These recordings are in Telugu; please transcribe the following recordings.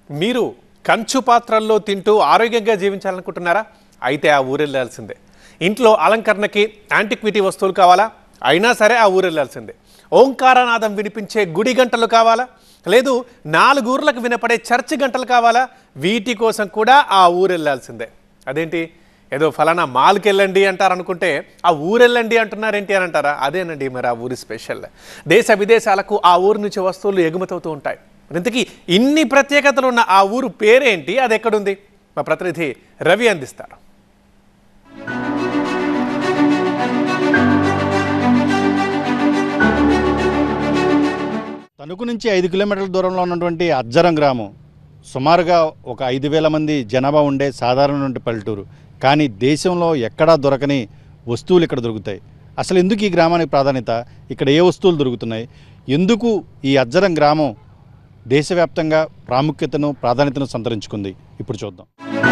మీరు కంచు పాత్రల్లో తింటూ ఆరోగ్యంగా జీవించాలనుకుంటున్నారా అయితే ఆ ఊరెళ్ళాల్సిందే ఇంట్లో అలంకరణకి యాంటిక్విటీ వస్తువులు కావాలా అయినా సరే ఆ ఊరెళ్ళాల్సిందే ఓంకారనాదం వినిపించే గుడి గంటలు కావాలా లేదు నాలుగూర్లకు వినపడే చర్చి గంటలు కావాలా వీటి కోసం కూడా ఆ ఊరెళ్ళాల్సిందే అదేంటి ఏదో ఫలానా మాల్కి వెళ్ళండి అంటారు అనుకుంటే ఆ ఊరెళ్ళండి అంటున్నారేంటి అని అంటారా అదేనండి మరి ఆ ఊరి స్పెషల్ దేశ విదేశాలకు ఆ ఊరు నుంచి వస్తువులు ఎగుమతవుతూ ఉంటాయి ఇంతకీ ఇన్ని ప్రత్యేకతలు ఉన్న ఆ ఊరు పేరేంటి అది ఎక్కడుంది మా ప్రతినిధి రవి అందిస్తారు తణుకు నుంచి ఐదు కిలోమీటర్ల దూరంలో ఉన్నటువంటి అజ్జరం గ్రామం సుమారుగా ఒక ఐదు వేల మంది జనాభా ఉండే సాధారణటువంటి పల్లెటూరు కానీ దేశంలో ఎక్కడా దొరకని వస్తువులు ఇక్కడ దొరుకుతాయి అసలు ఎందుకు ఈ గ్రామానికి ప్రాధాన్యత ఇక్కడ ఏ వస్తువులు దొరుకుతున్నాయి ఎందుకు ఈ అజ్జరం గ్రామం దేశవ్యాప్తంగా ప్రాముఖ్యతను ప్రాధాన్యతను సంతరించుకుంది ఇప్పుడు చూద్దాం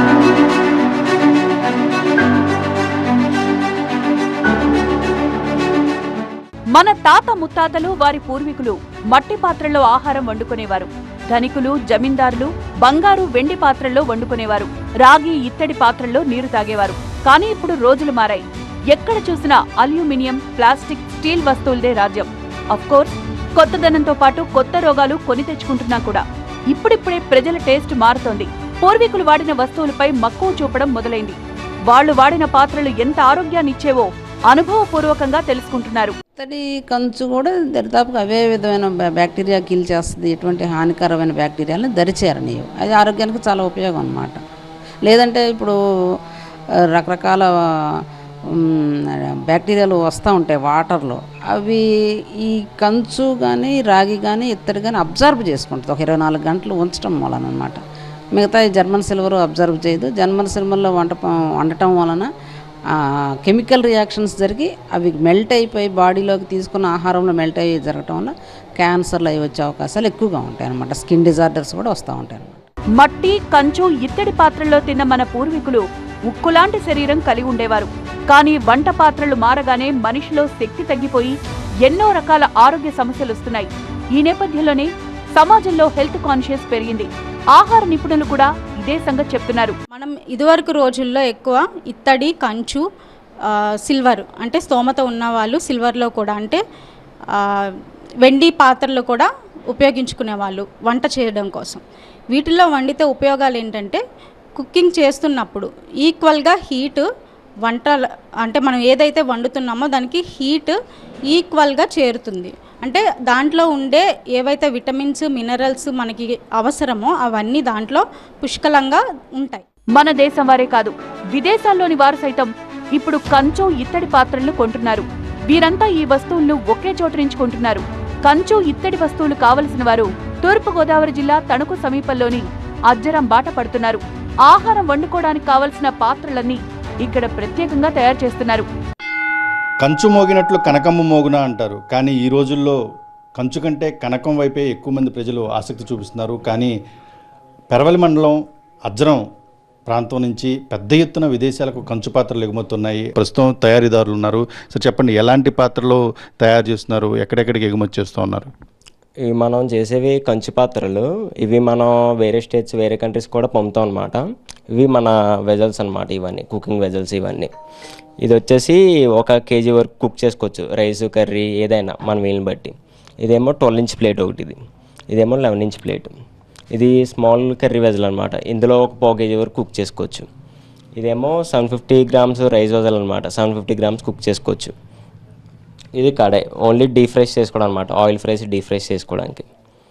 మన తాత ముత్తాతలు వారి పూర్వీకులు మట్టి పాత్రల్లో ఆహారం వండుకునేవారు ధనికులు జమీందారులు బంగారు వెండి పాత్రల్లో వండుకునేవారు రాగి ఇత్తడి పాత్రల్లో నీరు తాగేవారు కానీ ఇప్పుడు రోజులు మారాయి ఎక్కడ చూసినా అల్యూమినియం ప్లాస్టిక్ స్టీల్ వస్తువులదే రాజ్యం కోర్స్ కొత్తదనంతో పాటు కొత్త రోగాలు కొని తెచ్చుకుంటున్నా కూడా ఇప్పుడిప్పుడే ప్రజల టేస్ట్ మారుతోంది పూర్వీకులు వాడిన వస్తువులపై మక్కువ చూపడం మొదలైంది వాళ్ళు వాడిన పాత్రలు ఎంత ఆరోగ్యాన్ని ఇచ్చేవో అనుభవపూర్వకంగా తెలుసుకుంటున్నారు ఇత్తడి కంచు కూడా దరిదాపుగా అవే విధమైన బ్యా- బ్యాక్టీరియా కిల్ చేస్తుంది ఎటువంటి హానికరమైన బ్యాక్టీరియాలను దరిచేరనీయు అది ఆరోగ్యానికి చాలా ఉపయోగం అన్నమాట లేదంటే ఇప్పుడు ఆ, రకరకాల ఉమ్, బ్యాక్టీరియాలు వస్తూ ఉంటాయి వాటర్లో అవి ఈ కంచు కానీ రాగి కానీ ఇత్తడి కానీ అబ్జర్వ్ చేసుకుంటుంది ఒక ఇరవై నాలుగు గంటలు ఉంచడం వలన అనమాట మిగతా ఈ జర్మన్ సిల్వర్ అబ్జర్వ్ చేయదు జర్మన్ సిల్వర్లో వంట వండటం వలన ఆ, కెమికల్ రియాక్షన్స్ జరిగి అవి మెల్ట్ అయిపోయి బాడీలోకి తీసుకున్న ఆహారంలో మెల్ట్ అయ్యి జరగటం వల్ల క్యాన్సర్లు అవి వచ్చే అవకాశాలు ఎక్కువగా ఉంటాయి అన్నమాట స్కిన్ డిజార్డర్స్ కూడా వస్తూ ఉంటాయి అన్నమాట మట్టి కంచు ఇత్తడి పాత్రల్లో తిన్న మన పూర్వీకులు ఉక్కులాంటి శరీరం కలిగి ఉండేవారు కానీ వంట పాత్రలు మారగానే మనిషిలో శక్తి తగ్గిపోయి ఎన్నో రకాల ఆరోగ్య సమస్యలు వస్తున్నాయి ఈ నేపథ్యంలోనే సమాజంలో హెల్త్ కాన్షియస్ పెరిగింది ఆహార నిపుణులు కూడా ఇదే సంగతి చెప్తున్నారు మనం ఇదివరకు రోజుల్లో ఎక్కువ ఇత్తడి కంచు ఆ, సిల్వర్ అంటే స్తోమత ఉన్న వాళ్ళు సిల్వర్లో కూడా అంటే ఆ, వెండి పాత్రలు కూడా ఉపయోగించుకునేవాళ్ళు వంట చేయడం కోసం వీటిల్లో వండితే ఉపయోగాలు ఏంటంటే కుకింగ్ చేస్తున్నప్పుడు ఈక్వల్గా హీట్ వంట అంటే మనం ఏదైతే వండుతున్నామో దానికి హీట్ ఈక్వల్గా చేరుతుంది అంటే దాంట్లో ఉండే ఏవైతే విటమిన్స్ మినరల్స్ మనకి అవసరమో అవన్నీ దాంట్లో పుష్కలంగా ఉంటాయి మన దేశం వారే కాదు విదేశాల్లోని వారు సైతం ఇప్పుడు కంచు ఇత్తడి పాత్రలను కొంటున్నారు వీరంతా ఈ వస్తువులను ఒకే చోట నుంచి కొంటున్నారు కంచు ఇత్తడి వస్తువులు కావలసిన వారు తూర్పు గోదావరి జిల్లా తణుకు సమీపంలోని అజ్జరం బాట పడుతున్నారు ఆహారం వండుకోవడానికి కావలసిన పాత్రలన్నీ ఇక్కడ ప్రత్యేకంగా తయారు చేస్తున్నారు కంచు మోగినట్లు కనకమ్మ మోగున అంటారు కానీ ఈ రోజుల్లో కంచు కంటే కనకం వైపే ఎక్కువ మంది ప్రజలు ఆసక్తి చూపిస్తున్నారు కానీ పెరవలి మండలం అజ్రం ప్రాంతం నుంచి పెద్ద ఎత్తున విదేశాలకు కంచు పాత్రలు ఎగుమతున్నాయి ప్రస్తుతం తయారీదారులు ఉన్నారు సో చెప్పండి ఎలాంటి పాత్రలు తయారు చేస్తున్నారు ఎక్కడెక్కడికి ఎగుమతి చేస్తూ ఉన్నారు ఇవి మనం చేసేవి కంచు పాత్రలు ఇవి మనం వేరే స్టేట్స్ వేరే కంట్రీస్ కూడా పంపుతాం అనమాట ఇవి మన వెజల్స్ అనమాట ఇవన్నీ కుకింగ్ వెజల్స్ ఇవన్నీ ఇది వచ్చేసి ఒక కేజీ వరకు కుక్ చేసుకోవచ్చు రైస్ కర్రీ ఏదైనా మన వీలుని బట్టి ఇదేమో ట్వెల్వ్ ఇంచ్ ప్లేట్ ఒకటి ఇది ఇదేమో లెవెన్ ఇంచ్ ప్లేట్ ఇది స్మాల్ కర్రీ వెజల్ అనమాట ఇందులో ఒక పావు కేజీ వరకు కుక్ చేసుకోవచ్చు ఇదేమో seven fifty grams rice vessel అనమాట సెవెన్ ఫిఫ్టీ గ్రామ్స్ కుక్ చేసుకోవచ్చు ఇది కడాయి ఓన్లీ డీప్ ఫ్రైస్ చేసుకోవడం అనమాట ఆయిల్ ఫ్రైస్ డీప్ ఫ్రైస్ చేసుకోవడానికి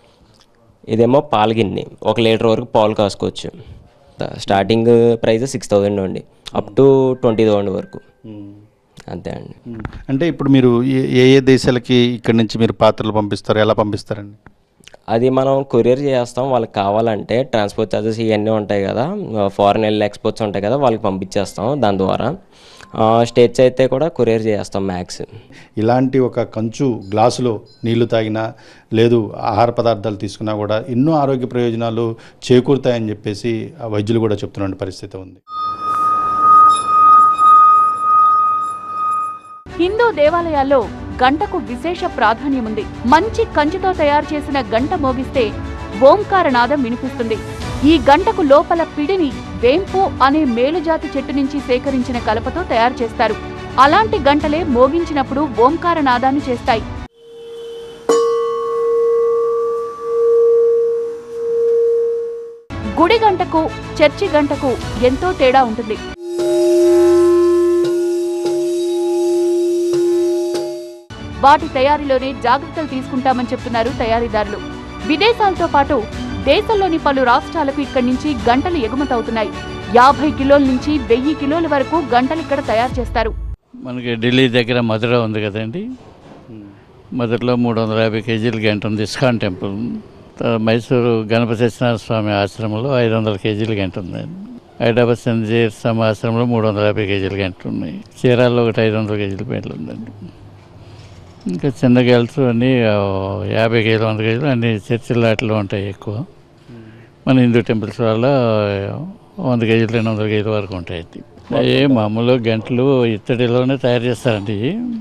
ఇదేమో పాల గిన్నె ఒక లీటర్ వరకు పాలు కాసుకోవచ్చు స్టార్టింగ్ ప్రైస్ సిక్స్ థౌజండ్ అండి అప్ టు ట్వంటీ థౌజండ్ వరకు అంతే అండి అంటే ఇప్పుడు మీరు ఏ- ఏ ఏ దేశాలకి ఇక్కడి నుంచి మీరు పాత్రలు పంపిస్తారు ఎలా పంపిస్తారండి అది మనం కొరియర్ చేస్తాం వాళ్ళకి కావాలంటే ట్రాన్స్పోర్ట్ ఛార్జెస్ ఇవన్నీ ఉంటాయి కదా ఫారెన్ వెళ్ళి ఎక్స్పోర్ట్స్ ఉంటాయి కదా వాళ్ళకి పంపించేస్తాం దాని ద్వారా స్టేట్స్ అయితే కూడా కొరియర్ చేస్తాం మ్యాక్స్ ఇలాంటి ఒక కంచు గ్లాసులో నీళ్లు తాగినా లేదు ఆహార పదార్థాలు తీసుకున్నా కూడా ఎన్నో ఆరోగ్య ప్రయోజనాలు చేకూరుతాయని చెప్పేసి ఆ వైద్యులు కూడా చెప్తున్న పరిస్థితి ఉంది హిందూ దేవాలయాల్లో గంటకు విశేష ప్రాధాన్యముంది మంచి కంచుతో తయారు చేసిన గంట మోగిస్తే ఓంకారనాదం వినిపిస్తుంది ఈ గంటకు లోపల పిడిని వేంపు అనే మేలుజాతి చెట్టు నుంచి సేకరించిన కలపతో తయారు చేస్తారు అలాంటి గంటలే మోగించినప్పుడు ఓంకార నాదాన్ని చేస్తాయి గుడి గంటకు చర్చి గంటకు ఎంతో తేడా ఉంటుంది వాటి తయారీలోనే జాగ్రత్తలు తీసుకుంటామని చెప్తున్నారు తయారీదారులు విదేశాలతో పాటు దేశంలోని పలు రాష్ట్రాలకు ఇక్కడి నుంచి గంటలు ఎగుమతవుతున్నాయి యాభై కిలోల నుంచి వెయ్యి కిలోల వరకు గంటలు ఇక్కడ తయారు చేస్తారు మనకి ఢిల్లీ దగ్గర మధుర ఉంది కదండి మధురలో మూడు వందల యాభై కేజీల గంట ఉంది ఇస్కాన్ టెంపుల్ తర్వాత మైసూరు గణపతి సత్యనారాయణ స్వామి ఆశ్రమంలో ఐదు వందల కేజీల గంట ఉందండి హైదరాబాద్ సంజీర్ స్వామి ఆశ్రమంలో మూడు వందల యాభై కేజీల గంట ఉన్నాయి చీరాల్లో ఒకటి ఐదు వందల కేజీల పేర్లు ఉందండి ఇంకా చిన్న గెలుసు అన్నీ ఆ, యాభై కేజీలు వంద కేజీలు అన్ని చర్చిల వాటిలో ఉంటాయి ఎక్కువ మన హిందూ టెంపుల్స్ వల్ల వంద కేజీలు రెండు వందల కేజీల వరకు ఉంటాయి ఏ మామూలు గంటలు ఇత్తడిలోనే తయారు చేస్తారండి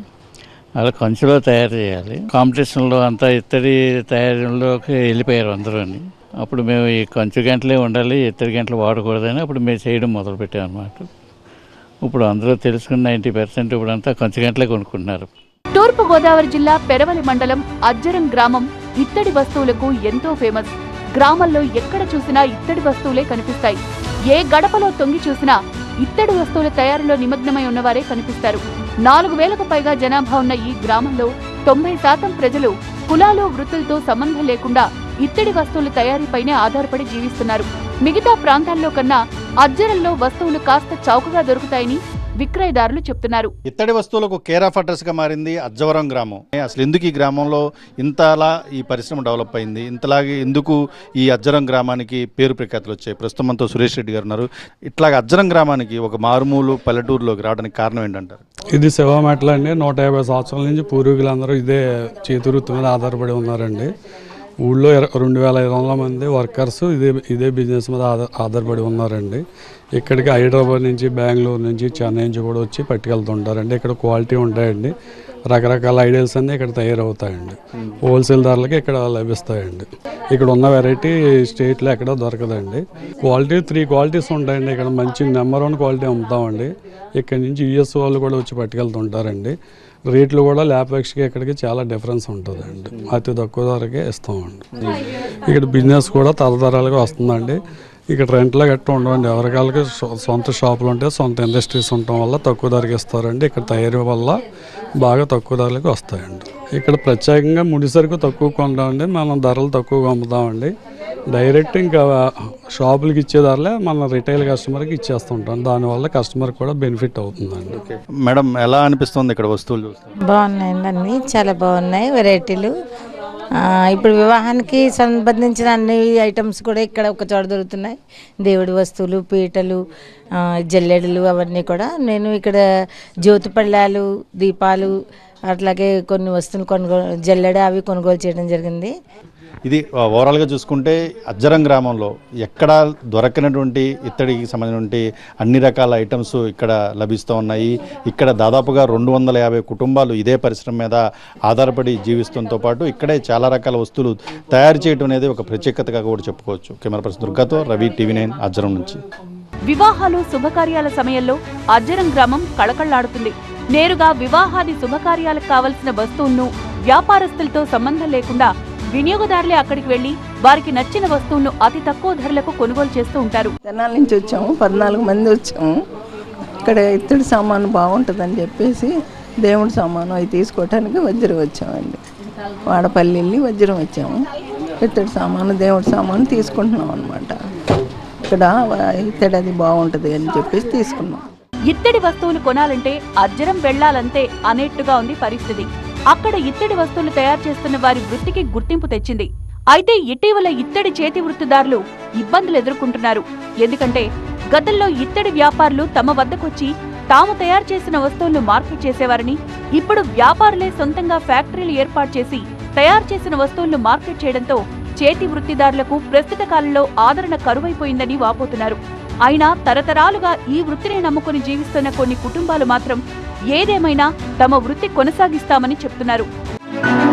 అలా కంచులో తయారు చేయాలి కాంపిటీషన్లో అంతా ఇత్తడి తయారీలోకి వెళ్ళిపోయారు అందరూ అప్పుడు మేము ఈ కంచు గంటలే ఉండాలి ఇత్తడి గంటలు వాడకూడదని అప్పుడు మేము చేయడం మొదలు పెట్టామన్నమాట ఇప్పుడు అందరూ తెలుసుకున్న నైంటీ పర్సెంట్ ఇప్పుడు అంతా కంచు గంటలే కొనుక్కుంటున్నారు తూర్పు గోదావరి జిల్లా పెరవలి మండలం అజ్జరం గ్రామం ఇత్తడి వస్తువులకు ఎంతో ఫేమస్ గ్రామంలో ఎక్కడ చూసినా ఇత్తడి వస్తువులే కనిపిస్తాయి ఏ గడపలో తొంగి చూసినా ఇత్తడి వస్తువుల తయారీలో నిమగ్నమై ఉన్నవారే కనిపిస్తారు నాలుగు వేలకు పైగా జనాభా ఉన్న ఈ గ్రామంలో తొంభై శాతం ప్రజలు కులాలు వృత్తులతో సంబంధం లేకుండా ఇత్తడి వస్తువుల తయారీపైనే ఆధారపడి జీవిస్తున్నారు మిగతా ప్రాంతాల్లో కన్నా అజ్జరంలో వస్తువులు కాస్త చౌకగా దొరుకుతాయని విక్రయదారులు చెప్తున్నారు ఇత్తడి వస్తువులకు కేర్ ఆఫ్ అడ్రస్గా మారింది అజ్జవరం గ్రామం అసలు ఎందుకు ఈ గ్రామంలో ఇంతలా ఈ పరిశ్రమ డెవలప్ అయింది ఇంతలాగే ఎందుకు ఈ అజ్జరం గ్రామానికి పేరు ప్రఖ్యాతులు వచ్చాయి ప్రస్తుతం మనతో సురేష్ రెడ్డి గారు ఉన్నారు ఇట్లాగ అజ్జరం గ్రామానికి ఒక మారుమూలు పల్లెటూరులోకి రావడానికి కారణం ఏంటంటారు ఇది శివమెట్ల అండి నూట యాభై సంవత్సరాల నుంచి పూర్వీకులందరూ ఇదే చేతి వృత్తి మీద ఆధారపడి ఉన్నారండి ఊళ్ళో ఇర- రెండు వేల ఐదు వందల మంది వర్కర్స్ ఇదే ఇదే బిజినెస్ మీద ఆధార ఆధారపడి ఉన్నారండి ఇక్కడికి హైదరాబాద్ నుంచి బెంగళూరు నుంచి చెన్నై నుంచి కూడా వచ్చి పట్టుకెళ్తుంటారండి ఇక్కడ క్వాలిటీ ఉంటాయండి రకరకాల ఐడియాస్ అన్నీ ఇక్కడ తయారవుతాయండి హోల్సేల్ ధరలకి ఇక్కడ లభిస్తాయండి ఇక్కడ ఉన్న వెరైటీ స్టేట్లో ఎక్కడ దొరకదండి క్వాలిటీ త్రీ క్వాలిటీస్ ఉంటాయండి ఇక్కడ మంచి నెంబర్ వన్ క్వాలిటీ అమ్ముతామండి ఇక్కడ నుంచి యుఎస్ వాళ్ళు కూడా వచ్చి పట్టుకెళ్తుంటారండి రేట్లు కూడా ల్యాప్ఎక్స్కి ఇక్కడికి చాలా డిఫరెన్స్ ఉంటుందండి అతి తక్కువ ధరకే ఇస్తామండి ఇక్కడ బిజినెస్ కూడా తరతరాలుగా వస్తుందండి ఇక్కడ రెంట్లో గట్ట ఉండవండి ఎవరికాళ్ళకి సొ- సొంత షాపులు ఉంటే సొంత ఇండస్ట్రీస్ ఉండటం వల్ల తక్కువ ధరకి ఇస్తారండి ఇక్కడ తయారీ వల్ల బాగా తక్కువ ధరలకు వస్తాయండి ఇక్కడ ప్రత్యేకంగా ముడి సరుకు తక్కువ కొంటామండి మనం ధరలు తక్కువగా అమ్ముతామండి డైరెక్ట్ ఇంకా షాపులకి ఇచ్చే ధరలే మన రిటైల్ కస్టమర్కి ఇచ్చేస్తుంటాం దానివల్ల కస్టమర్ కూడా బెనిఫిట్ అవుతుందండి మేడం ఎలా అనిపిస్తుంది ఇక్కడ వస్తువులు చూస్తే బాగున్నాయండి అన్నీ చాలా బాగున్నాయి వెరైటీలు ఆ, ఇప్పుడు వివాహానికి సంబంధించిన అన్ని ఐటమ్స్ కూడా ఇక్కడ ఒక చోట దొరుకుతున్నాయి దేవుడి వస్తువులు పీటలు ఆ, జల్లెడలు అవన్నీ కూడా నేను ఇక్కడ జ్యోతి పళ్ళాలు దీపాలు అట్లాగే కొన్ని వస్తువులు కొనుగోలు జల్లెడ అవి కొనుగోలు చేయడం జరిగింది ఇది ఓవరాల్గా చూసుకుంటే అజ్జరం గ్రామంలో ఎక్కడ దొరకనటువంటి ఇత్తడికి సంబంధించినటువంటి అన్ని రకాల ఐటమ్స్ ఇక్కడ లభిస్తూ ఉన్నాయి ఇక్కడ దాదాపుగా రెండు వందల యాభై కుటుంబాలు ఇదే పరిశ్రమ మీద ఆధారపడి జీవిస్తుంతో పాటు ఇక్కడే చాలా రకాల వస్తువులు తయారు చేయడం అనేది ఒక ప్రత్యేకతగా కూడా చెప్పుకోవచ్చు కెమెరా పర్సన్ దుర్గాతో రవి టీవీ నైన్ అజ్జరం నుంచి వివాహాలు శుభకార్యాల సమయంలో అజ్జరం గ్రామం కళకళ్లాడుతుంది నేరుగా వివాహాది శుభకార్యాలకు కావలసిన వస్తువులను వ్యాపారస్తులతో సంబంధం లేకుండా వినియోగదారులే అక్కడికి వెళ్లి వారికి నచ్చిన వస్తువులను అతి తక్కువ ధరలకు కొనుగోలు చేస్తూ ఉంటారు తెనాల నుంచి వచ్చాము పద్నాలుగు మంది వచ్చాము ఇక్కడ ఇత్తడి సామాను బాగుంటుందని చెప్పేసి దేవుడి సామాను అవి తీసుకోవటానికి వజ్రం వచ్చామండి వాడపల్లి వెళ్ళి వజ్రం వచ్చాము ఇత్తడి సామాను దేవుడి సామాను తీసుకుంటున్నాం అనమాట ఇక్కడ ఇత్తడి అది బాగుంటుంది అని చెప్పేసి తీసుకున్నాం ఇత్తడి వస్తువులు కొనాలంటే అజ్జరం వెళ్లాలంతే అనేట్టుగా ఉంది పరిస్థితి అక్కడ ఇత్తడి వస్తువులు తయారు చేస్తున్న వారి వృత్తికి గుర్తింపు తెచ్చింది అయితే ఇటీవల ఇత్తడి చేతి వృత్తిదారులు ఇబ్బందులు ఎదుర్కొంటున్నారు ఎందుకంటే గతంలో ఇత్తడి వ్యాపారులు తమ వద్దకొచ్చి తాము తయారు చేసిన వస్తువులను మార్కెట్ చేసేవారని ఇప్పుడు వ్యాపారులే సొంతంగా ఫ్యాక్టరీలు ఏర్పాటు చేసి తయారు చేసిన వస్తువులను మార్కెట్ చేయడంతో చేతి వృత్తిదారులకు ప్రస్తుత కాలంలో ఆదరణ కరువైపోయిందని వాపోతున్నారు అయినా తరతరాలుగా ఈ వృత్తిని నమ్ముకుని జీవిస్తున్న కొన్ని కుటుంబాలు మాత్రం ఏదేమైనా తమ వృత్తి కొనసాగిస్తామని చెప్తున్నారు